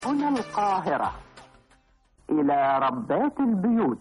هنا القاهرة إلى ربات البيوت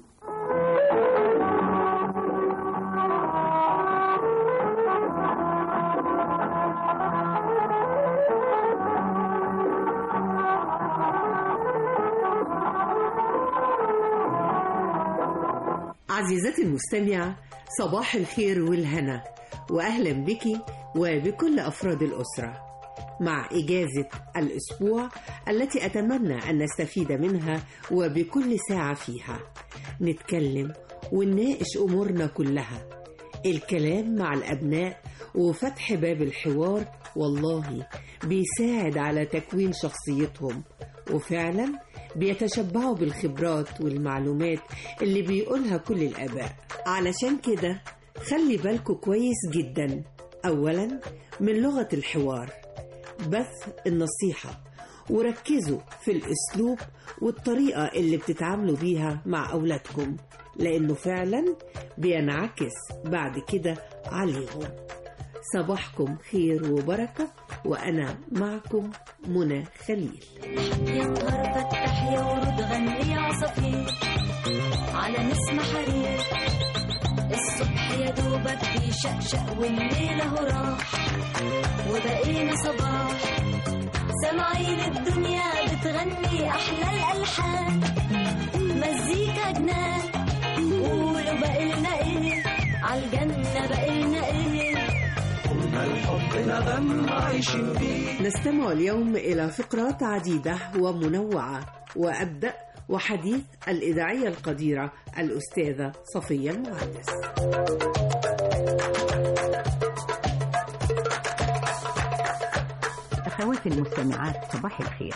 عزيزتي المستمعة صباح الخير والهنا وأهلا بك وبكل أفراد الأسرة مع إجازة الأسبوع التي أتمنى أن نستفيد منها وبكل ساعة فيها نتكلم ونناقش أمورنا كلها الكلام مع الأبناء وفتح باب الحوار والله بيساعد على تكوين شخصيتهم وفعلا بيتشبعوا بالخبرات والمعلومات اللي بيقولها كل الآباء علشان كده خلي بالكوا كويس جدا أولا من لغة الحوار بث النصيحة وركزوا في الأسلوب والطريقة اللي بتتعاملوا بيها مع أولادكم لأنه فعلا بينعكس بعد كده عليهم صباحكم خير وبركة وأنا معكم منى خليل يا نهار فتح يا ورود غني يا عصافير على نسمة حرير الصبح يا دوبك بيشقشق والليل اهو راح وبقينا صباح سامعين الدنيا بتغني احلى الالحان مزيكا جنان قولوا بقينا ايه عالجنة بقينا ايه نستمع اليوم إلى فقرات عديدة ومنوعة وأبدأ وحديث الإذاعية القديرة الأستاذة صفية المهندس أخواتي المستمعات صباح الخير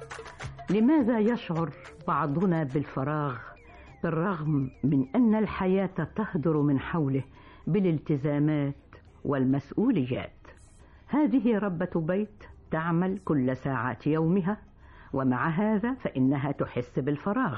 لماذا يشعر بعضنا بالفراغ بالرغم من أن الحياة تهدر من حوله بالالتزامات والمسؤوليات هذه ربة بيت تعمل كل ساعات يومها ومع هذا فإنها تحس بالفراغ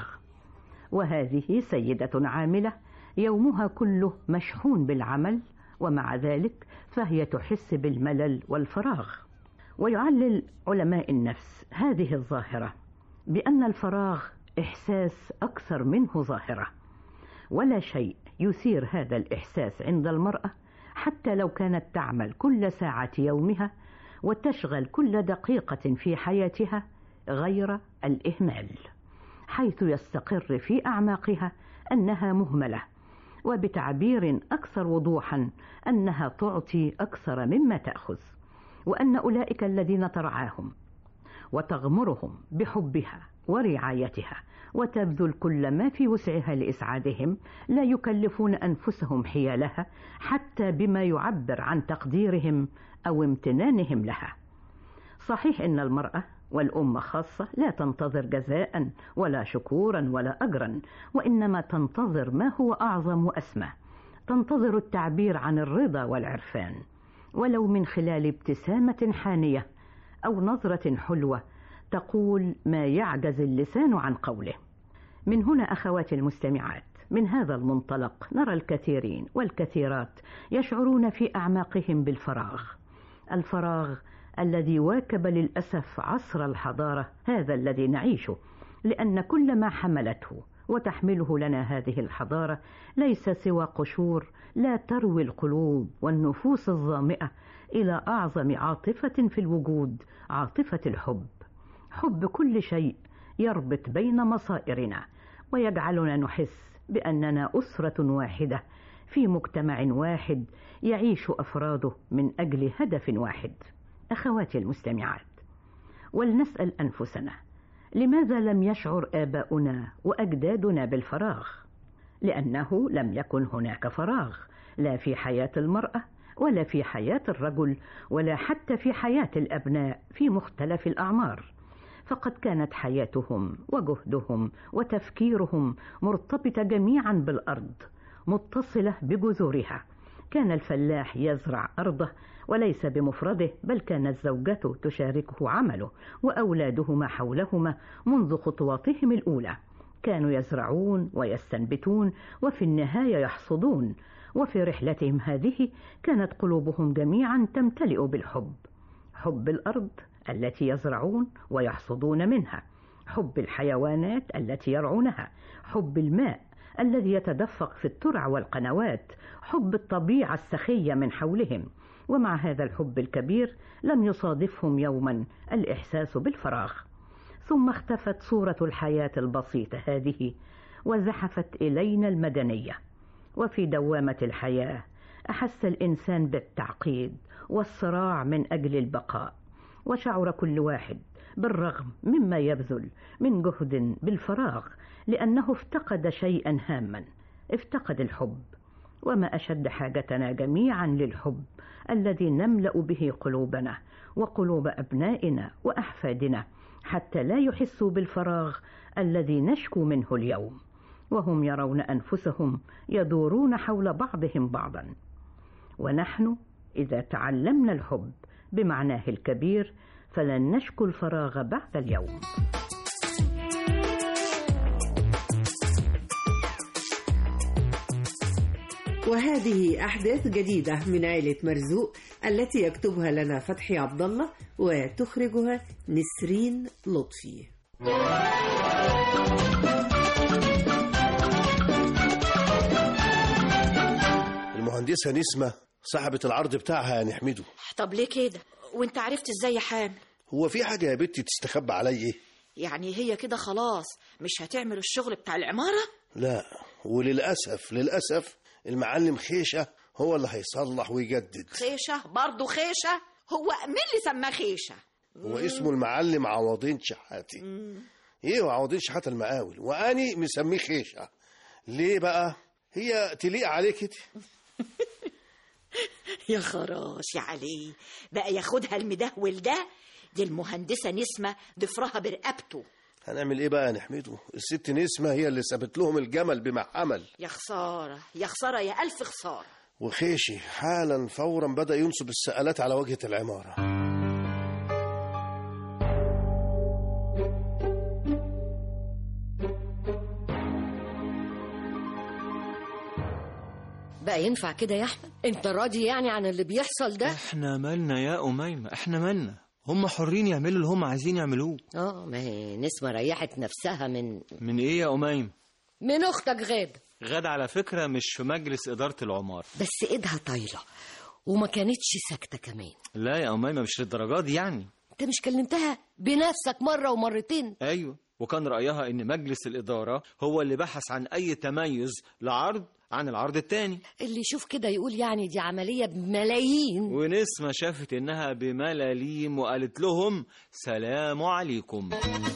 وهذه سيدة عاملة يومها كله مشحون بالعمل ومع ذلك فهي تحس بالملل والفراغ ويعلل علماء النفس هذه الظاهرة بأن الفراغ إحساس أكثر منه ظاهرة ولا شيء يثير هذا الإحساس عند المرأة حتى لو كانت تعمل كل ساعة يومها وتشغل كل دقيقة في حياتها غير الإهمال حيث يستقر في أعماقها أنها مهملة وبتعبير أكثر وضوحا أنها تعطي أكثر مما تأخذ وأن أولئك الذين ترعاهم وتغمرهم بحبها ورعايتها وتبذل كل ما في وسعها لإسعادهم لا يكلفون أنفسهم حيالها حتى بما يعبر عن تقديرهم أو امتنانهم لها صحيح إن المرأة والأمة خاصة لا تنتظر جزاء ولا شكورا ولا أجرا وإنما تنتظر ما هو أعظم وأسمى تنتظر التعبير عن الرضا والعرفان ولو من خلال ابتسامة حانية أو نظرة حلوة تقول ما يعجز اللسان عن قوله من هنا أخواتي المستمعات من هذا المنطلق نرى الكثيرين والكثيرات يشعرون في أعماقهم بالفراغ الفراغ الذي واكب للأسف عصر الحضارة هذا الذي نعيشه لأن كل ما حملته وتحمله لنا هذه الحضارة ليس سوى قشور لا تروي القلوب والنفوس الظامئة إلى أعظم عاطفة في الوجود عاطفة الحب حب كل شيء يربط بين مصائرنا ويجعلنا نحس بأننا أسرة واحدة في مجتمع واحد يعيش أفراده من أجل هدف واحد أخواتي المستمعات ولنسأل أنفسنا لماذا لم يشعر آباؤنا وأجدادنا بالفراغ؟ لأنه لم يكن هناك فراغ لا في حياة المرأة ولا في حياة الرجل ولا حتى في حياة الأبناء في مختلف الأعمار فقد كانت حياتهم وجهدهم وتفكيرهم مرتبطة جميعا بالأرض متصلة بجذورها كان الفلاح يزرع أرضه وليس بمفرده بل كانت زوجته تشاركه عمله وأولادهما حولهما منذ خطواتهم الأولى كانوا يزرعون ويستنبتون وفي النهاية يحصدون وفي رحلتهم هذه كانت قلوبهم جميعا تمتلئ بالحب حب الأرض التي يزرعون ويحصدون منها حب الحيوانات التي يرعونها حب الماء الذي يتدفق في الترع والقنوات حب الطبيعة السخية من حولهم ومع هذا الحب الكبير لم يصادفهم يوما الإحساس بالفراغ ثم اختفت صورة الحياة البسيطة هذه وزحفت إلينا المدنية وفي دوامة الحياة أحس الإنسان بالتعقيد والصراع من أجل البقاء وشعر كل واحد بالرغم مما يبذل من جهد بالفراغ لأنه افتقد شيئا هاما افتقد الحب وما أشد حاجتنا جميعا للحب الذي نملأ به قلوبنا وقلوب أبنائنا وأحفادنا حتى لا يحسوا بالفراغ الذي نشكو منه اليوم وهم يرون أنفسهم يدورون حول بعضهم بعضا ونحن إذا تعلمنا الحب بمعناه الكبير فلن نشكو الفراغ بعد اليوم وهذه أحداث جديدة من عائلة مرزوق التي يكتبها لنا فتحي عبد الله وتخرجها نسرين لطفي المهندسة نسمة صاحبة العرض بتاعها نحمده طب ليه كده وانت عرفت ازاي يا حامل هو في حاجة يا بنتي تستخبى علي يعني هي كده خلاص مش هتعمل الشغل بتاع العمارة لا وللأسف للأسف المعلم خيشة هو اللي هيصلح ويجدد خيشة برضه خيشة هو مين اللي سماه خيشة هو اسمه المعلم عوضين شحاتي ايه هو عوضين شحاتة المقاول واني مسميه خيشة ليه بقى هي تليق عليك كده يا خراش يا علي بقى ياخدها المدهول ده دي المهندسة نسمة ضفرها برقبته هنعمل ايه بقى يا نحمده الست نسمة هي اللي سابت لهم الجمل بما حمل يا خسارة يا خسارة يا ألف خسارة وخيشي حالا فورا بدأ ينصب السقالات على واجهة العمارة بقى ينفع كده يا احمد انت راضي يعني عن اللي بيحصل ده احنا مالنا يا أميمة احنا مالنا هم حرين يعملوا اللي هم عايزين يعملوه اه ما هي نسمة ريحت نفسها من من ايه يا أميمة من اختك غادة غادة على فكرة مش في مجلس إدارة العمارة بس ايدها طايلة وما كانتش ساكتة كمان لا يا أميمة مش للدرجات دي يعني انت مش كلمتها بنفسك مرة ومرتين أيوة وكان رأيها إن مجلس الإدارة هو اللي بحث عن أي تميز لعرض عن العرض التاني اللي يشوف كده يقول يعني دي عملية بملايين ونسمة شافت إنها بملاليم وقالت لهم سلام عليكم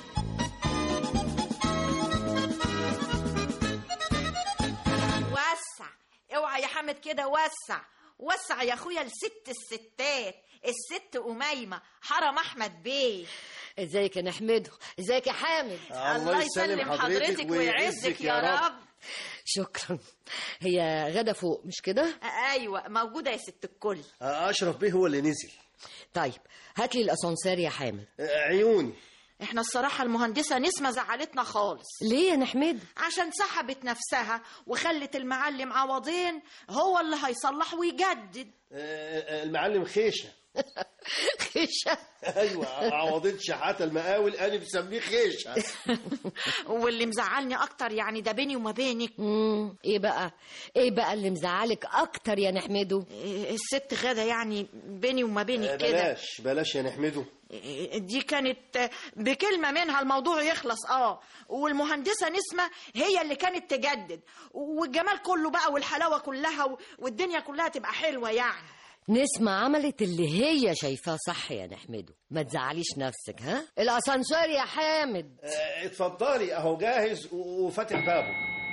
وسع اوعى يا حامد كده وسع وسع يا اخويا لست الستات الست أميمة حرم أحمد بيه ازيك يا نحمده ازيك يا حامد الله يسلم حضرتك ويعزك يا رب شكرا هي غدا فوق مش كده ايوه موجوده يا ست الكل أشرف بيه هو اللي نزل طيب هات لي الاسانسير يا حامد عيوني احنا الصراحه المهندسه نسمه زعلتنا خالص ليه يا نحمد عشان سحبت نفسها وخلت المعلم عوضين هو اللي هيصلح ويجدد المعلم خيشة خشة ايوه عوضين شحاتة المقاول انا مسميه خيشة واللي مزعلني اكتر يعني ده بيني وما بينك مم. ايه بقى ايه بقى اللي مزعلك اكتر يا نحمده إيه، الست غدا يعني بيني وما بينك كده بلاش بلاش يا نحمده إيه، دي كانت بكلمة منها الموضوع يخلص اه والمهندسة نسمة هي اللي كانت تجدد والجمال كله بقى والحلاوة كلها و- والدنيا كلها تبقى حلوة يعني نسمة عملت اللي هي شايفاه صح يا نحمده ما تزعليش نفسك ها الاسانسير يا حامد آه، اتفضلي اهو جاهز و- وفاتح بابه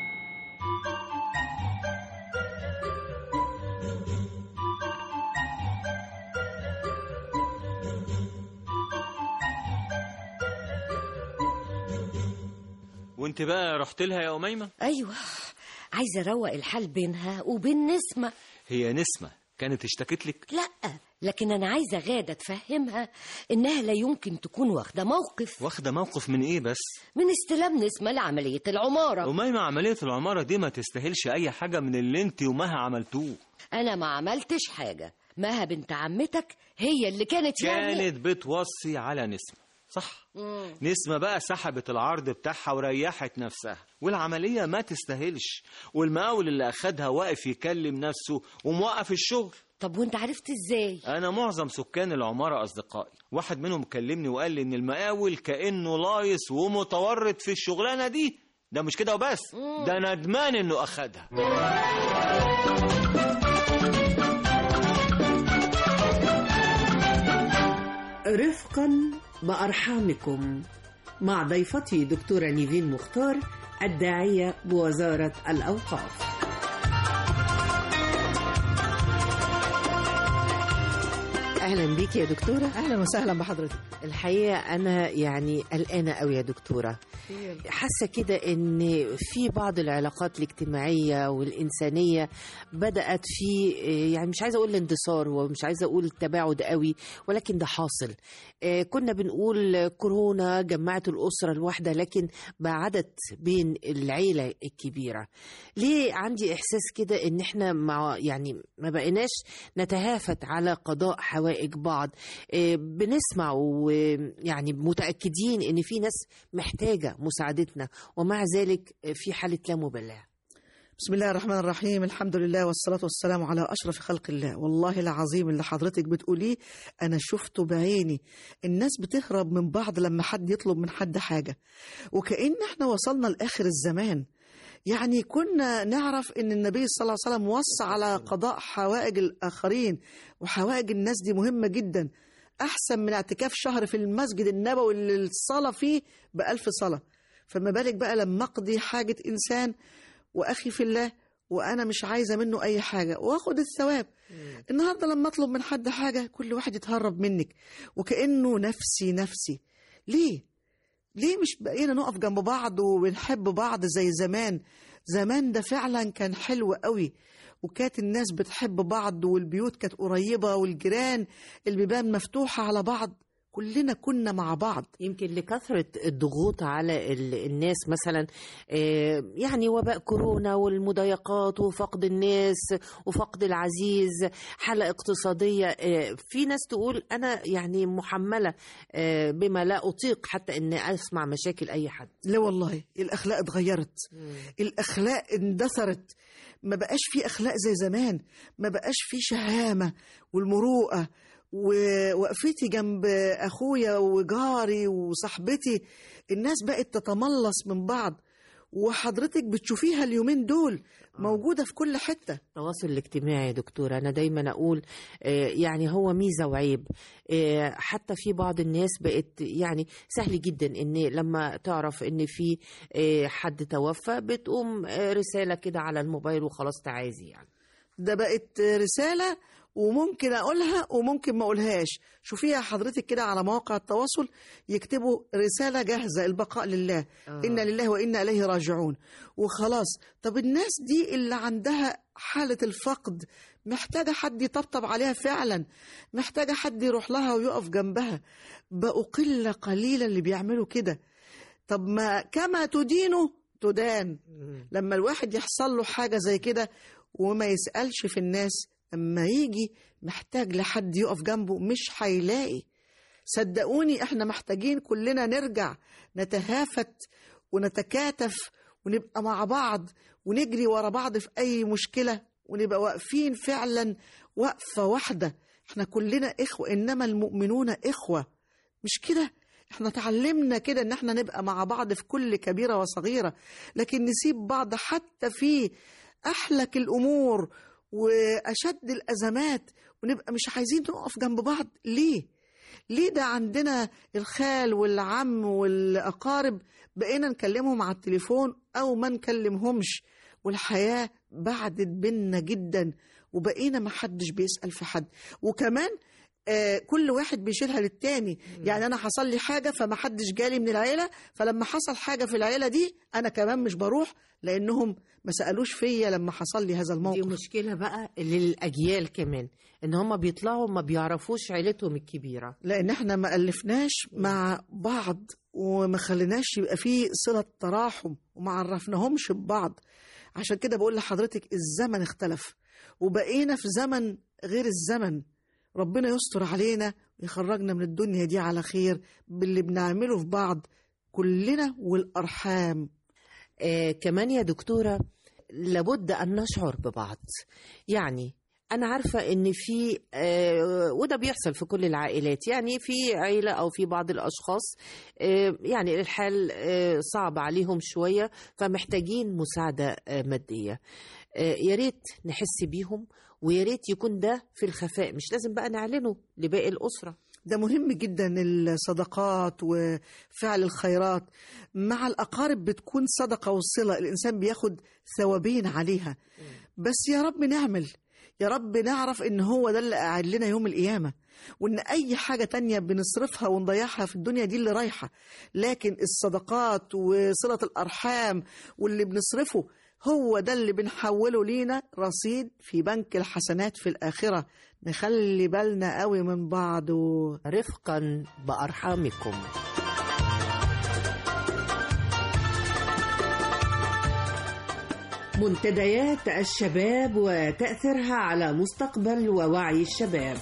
وانت بقى رحت لها يا أميمة ايوه عايزه اروق الحال بينها وبين نسمة هي نسمة كانت اشتكت لك لا لكن انا عايزه غاده تفهمها انها لا يمكن تكون واخده موقف واخدة موقف من ايه بس من استلام نسمة لعمليه العماره أميمة عملية العمارة دي ما تستاهلش أي حاجة من اللي انت ومها عملتوه انا ما عملتش حاجه مها بنت عمتك هي اللي كانت يعني كانت بتوصي على نسمة صح نسمة بقى سحبت العرض بتاعها وريحت نفسها والعملية ما تستاهلش والمقاول اللي أخدها واقف يكلم نفسه وموقف الشغل طب وانت عرفت ازاي أنا معظم سكان العمارة أصدقائي واحد منهم كلمني وقال لي إن المقاول كأنه لايص ومتورط في الشغلانة دي ده مش كده وبس ده ندمان إنه أخدها رفقا بأرحامكم مع ضيفتي دكتورة نيفين مختار الداعية بوزارة الأوقاف اهلا بيك يا دكتوره اهلا وسهلا بحضرتك الحقيقه انا يعني قلقانه قوي يا دكتوره حاسه كده ان في بعض العلاقات الاجتماعيه والانسانيه بدات في يعني مش عايزه اقول الاندثار ومش عايزه اقول التباعد قوي ولكن ده حاصل آه، كنا بنقول كورونا جمعت الاسره الواحده لكن بعدت بين العيله الكبيره ليه عندي احساس كده ان احنا مع يعني ما بقيناش نتهافت على قضاء حوائج بعض آه، بنسمع ويعني متاكدين ان في ناس محتاجه مساعدتنا ومع ذلك في حاله لا مبالاه بسم الله الرحمن الرحيم الحمد لله والصلاة والسلام على أشرف خلق الله والله العظيم اللي حضرتك بتقوليه أنا شفته بعيني الناس بتهرب من بعض لما حد يطلب من حد حاجة وكأن احنا وصلنا لآخر الزمان يعني كنا نعرف ان النبي صلى الله عليه وسلم وصى على قضاء حوائج الآخرين وحوائج الناس دي مهمة جدا أحسن من اعتكاف شهر في المسجد النبوي اللي الصلاة فيه بألف صلاة فما بالك بقى لما أقضي حاجة إنسان واخي في الله وانا مش عايزه منه اي حاجه واخد الثواب النهارده لما اطلب من حد حاجه كل واحد يتهرب منك وكانه نفسي نفسي ليه ليه مش بقينا نقف جنب بعض وبنحب بعض زي زمان زمان ده فعلا كان حلو قوي وكانت الناس بتحب بعض والبيوت كانت قريبه والجيران البيبان مفتوحه على بعض كلنا كنا مع بعض يمكن لكثرة الضغوط على ال- الناس مثلا آه، يعني وباء كورونا والمضايقات وفقد الناس وفقد العزيز حالة اقتصادية آه، في ناس تقول أنا يعني محملة آه، بما لا أطيق حتى أن أسمع مشاكل أي حد لا والله الاخلاق اتغيرت الاخلاق اندثرت ما بقاش في اخلاق زي زمان ما بقاش في شهامه والمروءه ووقفتي جنب اخويا وجاري وصاحبتي الناس بقت تتملص من بعض وحضرتك بتشوفيها اليومين دول موجوده في كل حته التواصل الاجتماعي يا دكتورة أنا دايما أقول آه، يعني هو ميزة وعيب آه، حتى في بعض الناس بقت يعني سهل جدا إن لما تعرف إن في آه، حد توفى بتقوم آه، رسالة كده على الموبايل وخلاص تعازي يعني ده بقت رسالة وممكن أقولها وممكن ما أقولهاش شوفيها حضرتك كده على مواقع التواصل يكتبوا رسالة جاهزة البقاء لله آه. إنا لله وإنا إليه راجعون وخلاص طب الناس دي اللي عندها حالة الفقد محتاجة حد يطبطب عليها فعلا محتاجة حد يروح لها ويقف جنبها بقوا قلة قليلة اللي بيعملوا كده طب ما كما تدينه تدان لما الواحد يحصل له حاجة زي كده وما يسألش في الناس أما يجي محتاج لحد يقف جنبه مش هيلاقي صدقوني احنا محتاجين كلنا نرجع نتهافت ونتكاتف ونبقى مع بعض ونجري ورا بعض في أي مشكلة ونبقى واقفين فعلا وقفة واحدة احنا كلنا إخوة إنما المؤمنون إخوة مش كده احنا اتعلمنا كده ان احنا نبقى مع بعض في كل كبيرة وصغيرة لكن نسيب بعض حتى في أحلك الأمور وأشد الأزمات ونبقى مش عايزين نقف جنب بعض ليه؟ ليه ده عندنا الخال والعم والأقارب بقينا نكلمهم على التليفون أو ما نكلمهمش والحياة بعدت بينا جدا وبقينا ما حدش بيسأل في حد وكمان آه كل واحد بيشيلها للتاني يعني انا حصل لي حاجه فما حدش جالي من العيله فلما حصل حاجه في العيله دي انا كمان مش بروح لانهم ما سالوش فيا لما حصل لي هذا دي الموقف مشكلة بقى للأجيال كمان إن هم بيطلعوا ما بيعرفوش عيلتهم الكبيرة لان احنا ما الفناش مع بعض وما خليناش يبقى فيه صله تراحم وما عرفناهمش ببعض عشان كده بقول لحضرتك الزمن اختلف وبقينا في زمن غير الزمن ربنا يستر علينا يخرجنا من الدنيا دي على خير باللي بنعمله في بعض كلنا والأرحام آه كمان يا دكتورة لابد أن نشعر ببعض يعني أنا عارفة إن في آه وده بيحصل في كل العائلات يعني في عيلة أو في بعض الأشخاص آه يعني الحال آه صعب عليهم شوية فمحتاجين مساعدة آه مادية آه يا ريت نحس بيهم ويا ريت يكون ده في الخفاء مش لازم بقى نعلنه لباقي الأسرة ده مهم جدا الصدقات وفعل الخيرات مع الأقارب بتكون صدقة وصلة الإنسان بياخد ثوابين عليها بس يا رب نعمل يا رب نعرف إن هو ده اللي قاعد لنا يوم القيامة وإن أي حاجة تانية بنصرفها ونضيعها في الدنيا دي اللي رايحة لكن الصدقات وصلة الأرحام واللي بنصرفه هو ده اللي بنحوله لينا رصيد في بنك الحسنات في الآخرة نخلي بالنا قوي من بعض و... رفقا بأرحامكم منتديات الشباب وتأثيرها على مستقبل ووعي الشباب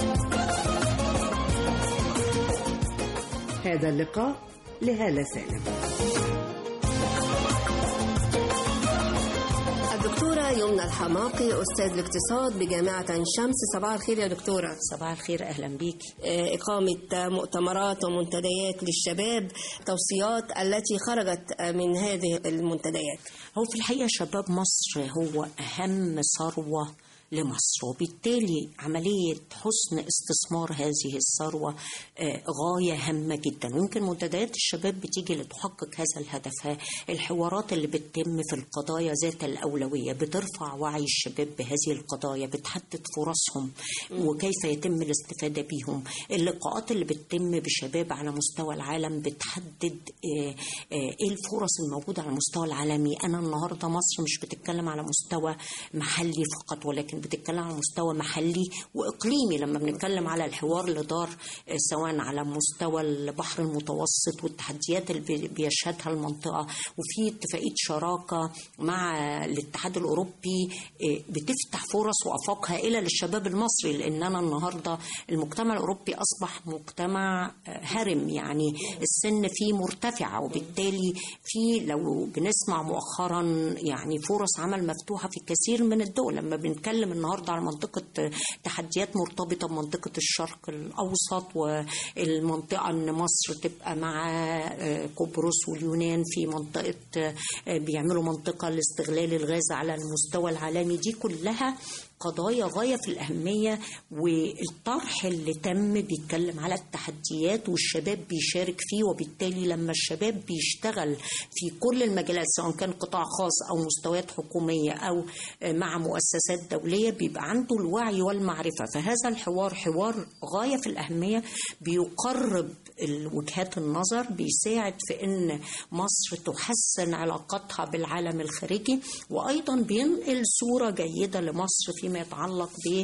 هذا اللقاء لهالة سالم الدكتورة يمنى الحماقي أستاذ الاقتصاد بجامعة عين شمس صباح الخير يا دكتورة صباح الخير أهلا بيك آه، إقامة مؤتمرات ومنتديات للشباب توصيات التي خرجت من هذه المنتديات هو في الحقيقة شباب مصر هو أهم ثروة لمصر وبالتالي عملية حسن استثمار هذه الثروة آه، غاية هامة جدا ويمكن منتديات الشباب بتيجي لتحقق هذا الهدف الحوارات اللي بتتم في القضايا ذات الأولوية بترفع وعي الشباب بهذه القضايا بتحدد فرصهم وكيف يتم الاستفادة بيهم اللقاءات اللي بتتم بشباب على مستوى العالم بتحدد آه، آه، ايه الفرص الموجودة على المستوى العالمي أنا النهاردة مصر مش بتتكلم على مستوى محلي فقط ولكن بتتكلم على مستوى محلي واقليمي لما بنتكلم على الحوار اللي دار آه، سواء على مستوى البحر المتوسط والتحديات اللي بي- بيشهدها المنطقه وفي اتفاقيه شراكه مع الاتحاد الاوروبي آه، بتفتح فرص وافاق هائله للشباب المصري لاننا النهارده المجتمع الاوروبي اصبح مجتمع آه، هرم يعني السن فيه مرتفعه وبالتالي في لو بنسمع مؤخرا يعني فرص عمل مفتوحه في كثير من الدول لما بنتكلم النهارده على منطقه تحديات مرتبطه بمنطقه الشرق الاوسط والمنطقه ان مصر تبقى مع آه، قبرص واليونان في منطقه آه، بيعملوا منطقه لاستغلال الغاز على المستوى العالمي دي كلها قضايا غاية في الأهمية والطرح اللي تم بيتكلم على التحديات والشباب بيشارك فيه وبالتالي لما الشباب بيشتغل في كل المجالات سواء كان قطاع خاص أو مستويات حكومية أو مع مؤسسات دولية بيبقى عنده الوعي والمعرفة فهذا الحوار حوار غاية في الأهمية بيقرب وجهات النظر بيساعد في ان مصر تحسن علاقاتها بالعالم الخارجي وايضا بينقل صوره جيده لمصر فيما يتعلق ب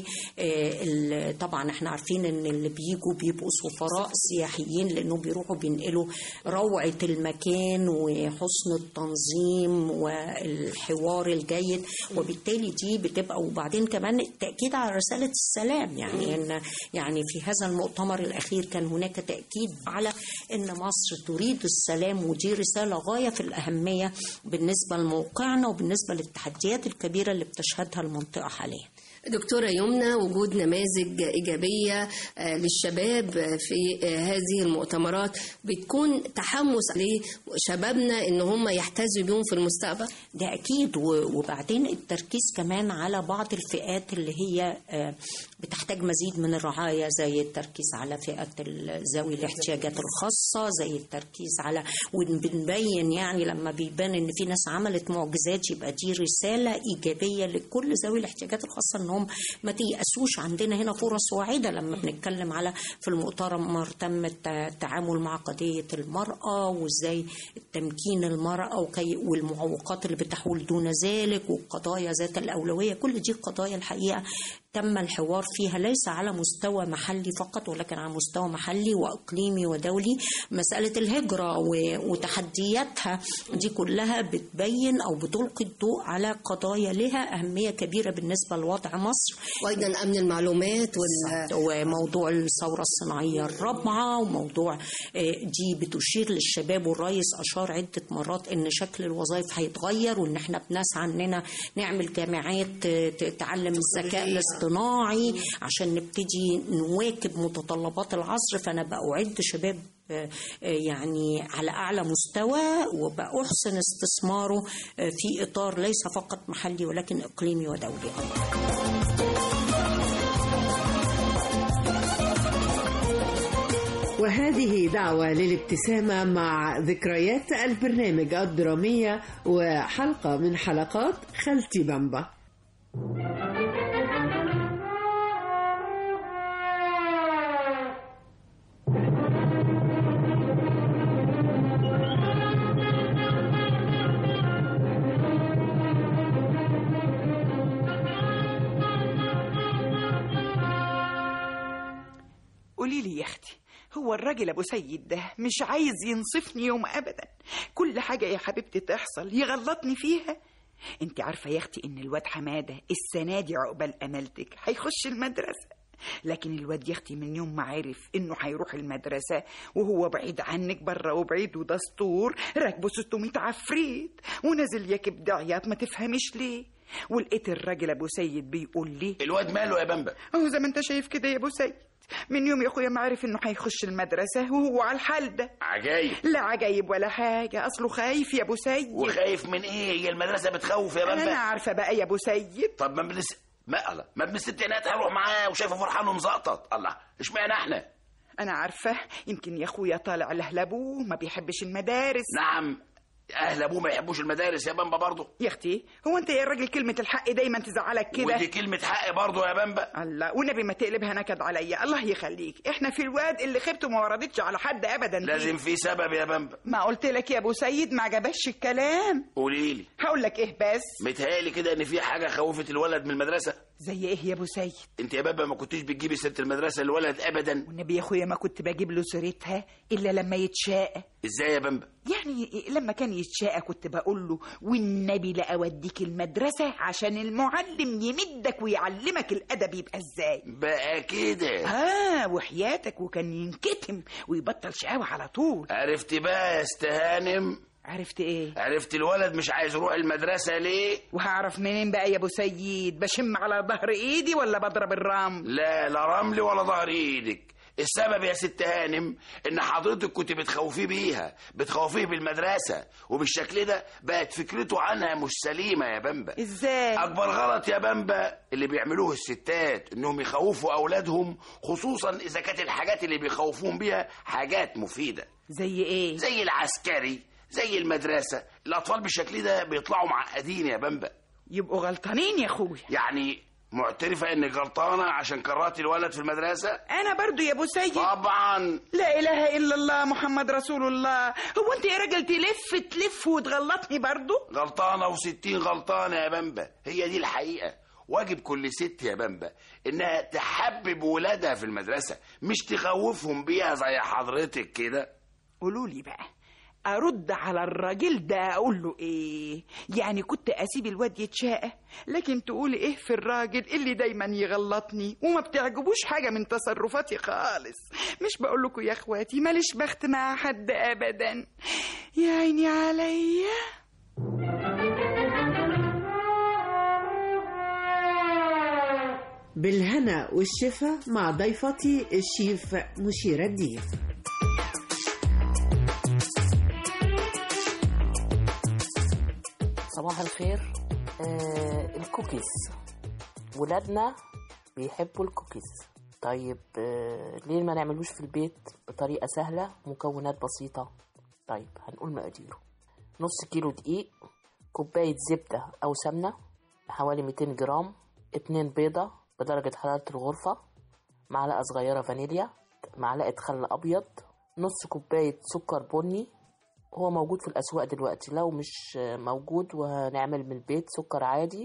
طبعا احنا عارفين ان اللي بيجوا بيبقوا سفراء سياحيين لانهم بيروحوا بينقلوا روعه المكان وحسن التنظيم والحوار الجيد وبالتالي دي بتبقى وبعدين كمان التاكيد على رساله السلام يعني ان يعني في هذا المؤتمر الاخير كان هناك تاكيد على ان مصر تريد السلام ودي رساله غايه في الاهميه بالنسبه لموقعنا وبالنسبه للتحديات الكبيره اللي بتشهدها المنطقه حاليا. دكتورة يمنى وجود نماذج إيجابية للشباب في هذه المؤتمرات بتكون تحمس لشبابنا إن هم يحتذوا بيهم في المستقبل ده أكيد وبعدين التركيز كمان على بعض الفئات اللي هي بتحتاج مزيد من الرعاية زي التركيز على فئة ذوي الاحتياجات الخاصة زي التركيز على وبنبين يعني لما بيبان إن في ناس عملت معجزات يبقى دي رسالة إيجابية لكل ذوي الاحتياجات الخاصة إنهم ما تيأسوش عندنا هنا فرص واعدة لما بنتكلم على في المؤتمر تم التعامل مع قضية المرأة وإزاي تمكين المرأة وكي والمعوقات اللي بتحول دون ذلك والقضايا ذات الأولوية كل دي قضايا الحقيقة تم الحوار فيها ليس على مستوى محلي فقط ولكن على مستوى محلي واقليمي ودولي مساله الهجره و- وتحدياتها دي كلها بتبين او بتلقي الضوء على قضايا لها اهميه كبيره بالنسبه لوضع مصر وايضا امن المعلومات وال... وموضوع الثوره الصناعيه الرابعه وموضوع آه، دي بتشير للشباب والرئيس اشار عده مرات ان شكل الوظائف هيتغير وان احنا بنسعى اننا نعمل جامعات آه، ت- تعلم الذكاء الاصطناعي عشان نبتدي نواكب متطلبات العصر فانا باعد شباب آه، آه، يعني على اعلى مستوى وباحسن استثماره آه، في اطار ليس فقط محلي ولكن اقليمي ودولي ايضا وهذه دعوة للابتسامة مع ذكريات البرنامج الدرامية وحلقة من حلقات خالتي بامبا قولي لي يا اختي هو الراجل ابو سيد ده مش عايز ينصفني يوم ابدا كل حاجه يا حبيبتي تحصل يغلطني فيها انت عارفه يا اختي ان الواد حماده السنه دي عقبال امالتك هيخش المدرسه لكن الواد يا اختي من يوم ما عرف انه هيروح المدرسه وهو بعيد عنك بره وبعيد ودستور راكبه 600 عفريت ونازل يكب دعيات ما تفهميش ليه ولقيت الراجل ابو سيد بيقول لي الواد ماله يا بامبا اهو زي ما انت شايف كده يا ابو سيد من يوم يا اخويا ما عرف انه هيخش المدرسه وهو على الحال ده عجايب لا عجايب ولا حاجه اصله خايف يا ابو سيد وخايف من ايه هي المدرسه بتخوف يا بامبا انا عارفه بقى يا ابو سيد طب ما ابن الس... ما الله ما ابن الستينات هيروح معاه وشايفه فرحان ومزقطط الله اشمعنى احنا انا عارفه يمكن يا اخويا طالع لهلبوه ما بيحبش المدارس نعم اهل ابوه ما يحبوش المدارس يا بامبا برضه يا اختي هو انت يا راجل كلمه الحق دايما تزعلك كده ودي كلمه حق برضه يا بامبا الله والنبي ما تقلبها نكد عليا الله يخليك احنا في الواد اللي خبته ما وردتش على حد ابدا فيه. لازم في سبب يا بامبا ما قلت لك يا ابو سيد ما عجبكش الكلام قولي لي هقول لك ايه بس متهيألي كده ان في حاجه خوفت الولد من المدرسه زي ايه يا ابو سيد انت يا بابا ما كنتيش بتجيبي سيره المدرسه للولد ابدا والنبي يا اخويا ما كنت بجيب له سيرتها الا لما يتشاء ازاي يا بامبا يعني لما كان يتشاء كنت بقول له والنبي لا اوديك المدرسه عشان المعلم يمدك ويعلمك الادب يبقى ازاي بقى كده اه وحياتك وكان ينكتم ويبطل شقاوه على طول عرفت بقى يا استهانم عرفت ايه عرفت الولد مش عايز يروح المدرسه ليه وهعرف منين بقى يا ابو سيد بشم على ظهر ايدي ولا بضرب الرمل لا لا رمل ولا ظهر ايدك السبب يا ست هانم ان حضرتك كنت بتخوفيه بيها بتخوفيه بالمدرسه وبالشكل ده بقت فكرته عنها مش سليمه يا بامبا ازاي اكبر غلط يا بامبا اللي بيعملوه الستات انهم يخوفوا اولادهم خصوصا اذا كانت الحاجات اللي بيخوفوهم بيها حاجات مفيده زي ايه زي العسكري زي المدرسه الاطفال بالشكل ده بيطلعوا معقدين يا بامبا يبقوا غلطانين يا اخويا يعني معترفه انك غلطانه عشان كرهتي الولد في المدرسه انا برضو يا ابو سيد طبعا لا اله الا الله محمد رسول الله هو انت يا راجل تلف تلف وتغلطني برضو غلطانه وستين غلطانه يا بامبا هي دي الحقيقه واجب كل ست يا بامبا انها تحبب ولادها في المدرسه مش تخوفهم بيها زي حضرتك كده قولوا لي بقى ارد على الراجل ده اقول له ايه يعني كنت اسيب الواد يتشاقى لكن تقولي ايه في الراجل اللي دايما يغلطني وما بتعجبوش حاجه من تصرفاتي خالص مش بقول لكم يا اخواتي ماليش بخت مع حد ابدا يا عيني عليا بالهنا والشفا مع ضيفتي الشيف مشيرة الدين صباح الخير آه الكوكيز ولادنا بيحبوا الكوكيز طيب آه ليه ما نعملوش في البيت بطريقة سهلة مكونات بسيطة طيب هنقول مقاديره نص كيلو دقيق كوباية زبدة أو سمنة حوالي 200 جرام اتنين بيضة بدرجة حرارة الغرفة معلقة صغيرة فانيليا معلقة خل أبيض نص كوباية سكر بني هو موجود في الأسواق دلوقتي لو مش موجود وهنعمل من البيت سكر عادي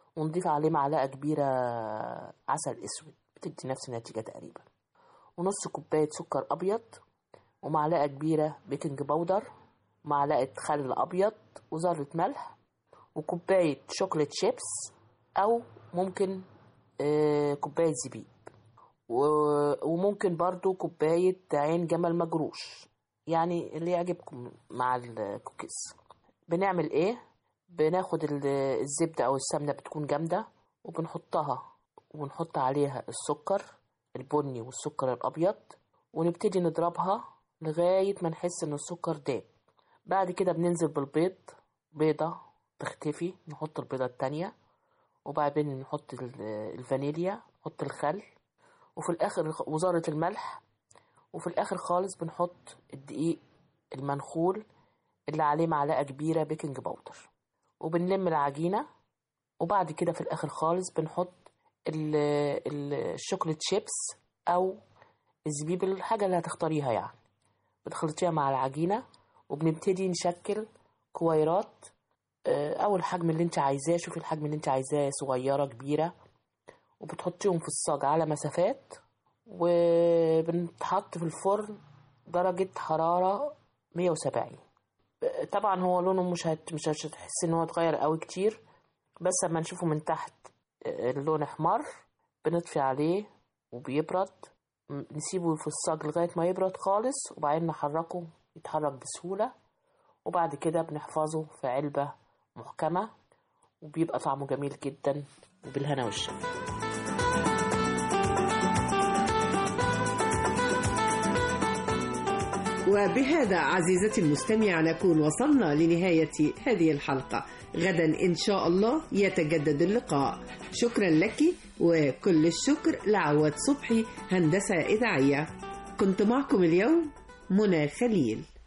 ونضيف عليه معلقة كبيرة عسل أسود بتدي نفس النتيجة تقريبا ونص كوباية سكر أبيض ومعلقة كبيرة بيكنج باودر معلقة خل أبيض وذرة ملح وكوباية شوكولات شيبس أو ممكن آه، كوباية زبيب و- وممكن برضو كوباية عين جمل مجروش يعني اللي يعجبكم مع الكوكيز بنعمل ايه بناخد ال- الزبدة او السمنة بتكون جامدة وبنحطها ونحط عليها السكر البني والسكر الابيض ونبتدي نضربها لغاية ما نحس ان السكر داب بعد كده بننزل بالبيض بيضة تختفي نحط البيضة التانية وبعدين نحط ال- الفانيليا نحط الخل وفي الاخر وزارة الملح وفي الاخر خالص بنحط الدقيق المنخول اللي عليه معلقة كبيرة بيكنج باودر وبنلم العجينة وبعد كده في الاخر خالص بنحط ال- ال- الشوكولات شيبس او الزبيب الحاجة اللي هتختاريها يعني بتخلطيها مع العجينة وبنبتدي نشكل كويرات آه، او الحجم اللي انت عايزاه شوفي الحجم اللي انت عايزاه صغيرة كبيرة وبتحطيهم في الصاج على مسافات وبنتحط في الفرن درجة حرارة 170 طبعا هو لونه مش هت... مش هتحس ان هو اتغير قوي كتير بس لما نشوفه من تحت اللون احمر بنطفي عليه وبيبرد م- نسيبه في الصاج لغاية ما يبرد خالص وبعدين نحركه يتحرك بسهولة وبعد كده بنحفظه في علبة محكمة وبيبقى طعمه جميل جدا وبالهنا والشفا وبهذا عزيزتي المستمعة نكون وصلنا لنهاية هذه الحلقة غدا إن شاء الله يتجدد اللقاء شكرا لك وكل الشكر لعواد صبحي هندسة إذاعية كنت معكم اليوم منى خليل